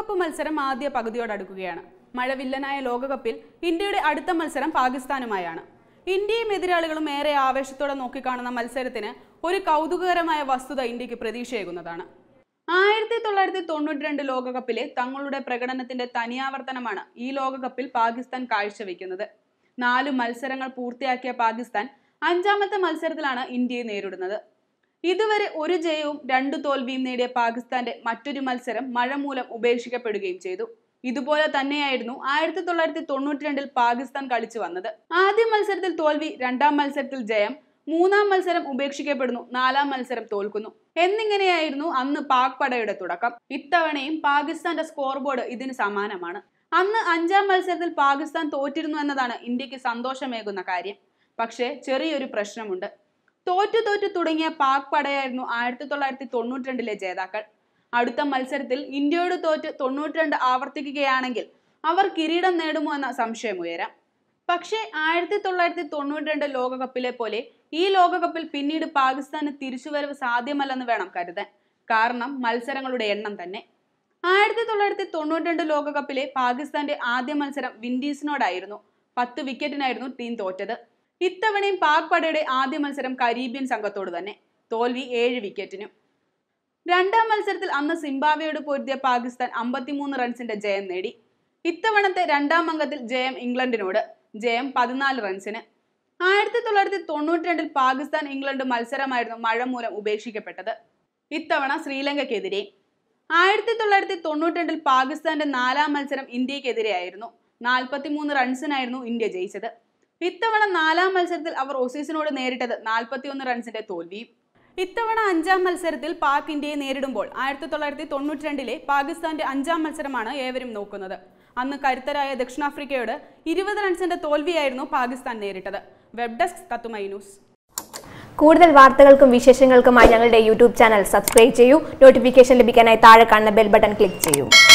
ലോകകപ്പ് മത്സരം ആദ്യ പകുതിയോടടുക്കുകയാണ് മഴവില്ലനായ ലോകകപ്പിൽ ഇന്ത്യയുടെ അടുത്ത മത്സരം പാകിസ്ഥാനുമായാണ് ഇന്ത്യയും എതിരാളികളും ഏറെ ആവേശത്തോടെ നോക്കിക്കാണുന്ന മത്സരത്തിന് ഒരു കൗതുകകരമായ വസ്തുത ഇന്ത്യക്ക് പ്രതീക്ഷയേകുന്നതാണ് ആയിരത്തി തൊള്ളായിരത്തി തൊണ്ണൂറ്റി രണ്ട് ലോകകപ്പിലെ തങ്ങളുടെ പ്രകടനത്തിന്റെ തനിയാവർത്തനമാണ് ഈ ലോകകപ്പിൽ പാകിസ്ഥാൻ കാഴ്ചവെക്കുന്നത് നാല് മത്സരങ്ങൾ പൂർത്തിയാക്കിയ പാകിസ്ഥാൻ അഞ്ചാമത്തെ മത്സരത്തിലാണ് ഇന്ത്യയെ നേരിടുന്നത് ഇതുവരെ ഒരു ജയവും രണ്ടു തോൽവിയും നേടിയ പാകിസ്ഥാന്റെ മറ്റൊരു മത്സരം മഴ മൂലം ഉപേക്ഷിക്കപ്പെടുകയും ചെയ്തു ഇതുപോലെ തന്നെയായിരുന്നു ആയിരത്തി തൊള്ളായിരത്തി തൊണ്ണൂറ്റി രണ്ടിൽ പാകിസ്ഥാൻ കളിച്ചു വന്നത് ആദ്യ മത്സരത്തിൽ തോൽവി രണ്ടാം മത്സരത്തിൽ ജയം മൂന്നാം മത്സരം ഉപേക്ഷിക്കപ്പെടുന്നു നാലാം മത്സരം തോൽക്കുന്നു എന്നിങ്ങനെയായിരുന്നു അന്ന് പാക് പടയുടെ തുടക്കം ഇത്തവണയും പാകിസ്ഥാന്റെ സ്കോർ ബോർഡ് ഇതിന് സമാനമാണ് അന്ന് അഞ്ചാം മത്സരത്തിൽ പാകിസ്ഥാൻ തോറ്റിരുന്നു എന്നതാണ് ഇന്ത്യക്ക് സന്തോഷമേകുന്ന കാര്യം പക്ഷേ ചെറിയൊരു പ്രശ്നമുണ്ട് തോറ്റു തോറ്റു തുടങ്ങിയ പാക് പടയായിരുന്നു ആയിരത്തി തൊള്ളായിരത്തി തൊണ്ണൂറ്റി രണ്ടിലെ ജേതാക്കൾ അടുത്ത മത്സരത്തിൽ ഇന്ത്യയോട് തോറ്റ് തൊണ്ണൂറ്റി രണ്ട് ആവർത്തിക്കുകയാണെങ്കിൽ അവർ കിരീടം നേടുമോ എന്ന സംശയമുയരാം പക്ഷേ ആയിരത്തി തൊള്ളായിരത്തി തൊണ്ണൂറ്റി രണ്ട് ലോകകപ്പിലെ പോലെ ഈ ലോകകപ്പിൽ പിന്നീട് പാകിസ്ഥാന് തിരിച്ചുവരവ് സാധ്യമല്ലെന്ന് വേണം കരുതാൻ കാരണം മത്സരങ്ങളുടെ എണ്ണം തന്നെ ആയിരത്തി തൊള്ളായിരത്തി തൊണ്ണൂറ്റി രണ്ട് ലോകകപ്പിലെ പാകിസ്ഥാന്റെ ആദ്യ മത്സരം വിൻഡീസിനോടായിരുന്നു പത്ത് വിക്കറ്റിനായിരുന്നു ടീം തോറ്റത് ഇത്തവണയും പാക് പടയുടെ ആദ്യ മത്സരം കരീബിയൻ സംഘത്തോട് തന്നെ തോൽവി ഏഴ് വിക്കറ്റിനും രണ്ടാം മത്സരത്തിൽ അന്ന് സിംബാബ്വേയോട് പൊരുതിയ പാകിസ്ഥാൻ അമ്പത്തിമൂന്ന് റൺസിന്റെ ജയം നേടി ഇത്തവണത്തെ രണ്ടാം അംഗത്തിൽ ജയം ഇംഗ്ലണ്ടിനോട് ജയം പതിനാല് റൺസിന് ആയിരത്തി തൊള്ളായിരത്തി തൊണ്ണൂറ്റി രണ്ടിൽ പാകിസ്ഥാൻ ഇംഗ്ലണ്ട് മത്സരമായിരുന്നു മഴ മൂലം ഉപേക്ഷിക്കപ്പെട്ടത് ഇത്തവണ ശ്രീലങ്കയ്ക്കെതിരെ ആയിരത്തി തൊള്ളായിരത്തി തൊണ്ണൂറ്റി രണ്ടിൽ പാകിസ്ഥാന്റെ നാലാം മത്സരം ഇന്ത്യക്കെതിരെയായിരുന്നു നാൽപ്പത്തിമൂന്ന് റൺസിനായിരുന്നു ഇന്ത്യ ജയിച്ചത് ഇത്തവണ നാലാം മത്സരത്തിൽ അവർ ഒസീസിനോട് നേരിട്ടത് നാൽപ്പത്തിയൊന്ന് റൺസിന്റെ തോൽവിയും ഇത്തവണ അഞ്ചാം മത്സരത്തിൽ പാക് ഇന്ത്യയെ നേരിടുമ്പോൾ ആയിരത്തി തൊള്ളായിരത്തി തൊണ്ണൂറ്റി രണ്ടിലെ പാകിസ്ഥാന്റെ അഞ്ചാം മത്സരമാണ് ഏവരും നോക്കുന്നത് അന്ന് കരുത്തരായ ദക്ഷിണാഫ്രിക്കയോട് ഇരുപത് റൺസിന്റെ തോൽവിയായിരുന്നു പാകിസ്ഥാൻ നേരിട്ടത് വെബ് ഡെസ്ക് തത്തുമൈ ന്യൂസ് കൂടുതൽ വാർത്തകൾക്കും വിശേഷങ്ങൾക്കുമായി ഞങ്ങളുടെ യൂട്യൂബ് ചാനൽ സബ്സ്ക്രൈബ് ചെയ്യൂ നോട്ടിഫിക്കേഷൻ ലഭിക്കാനായി താഴെ കാണുന്ന ബെൽ ബട്ടൺ ക്ലിക്ക് ചെയ്യൂ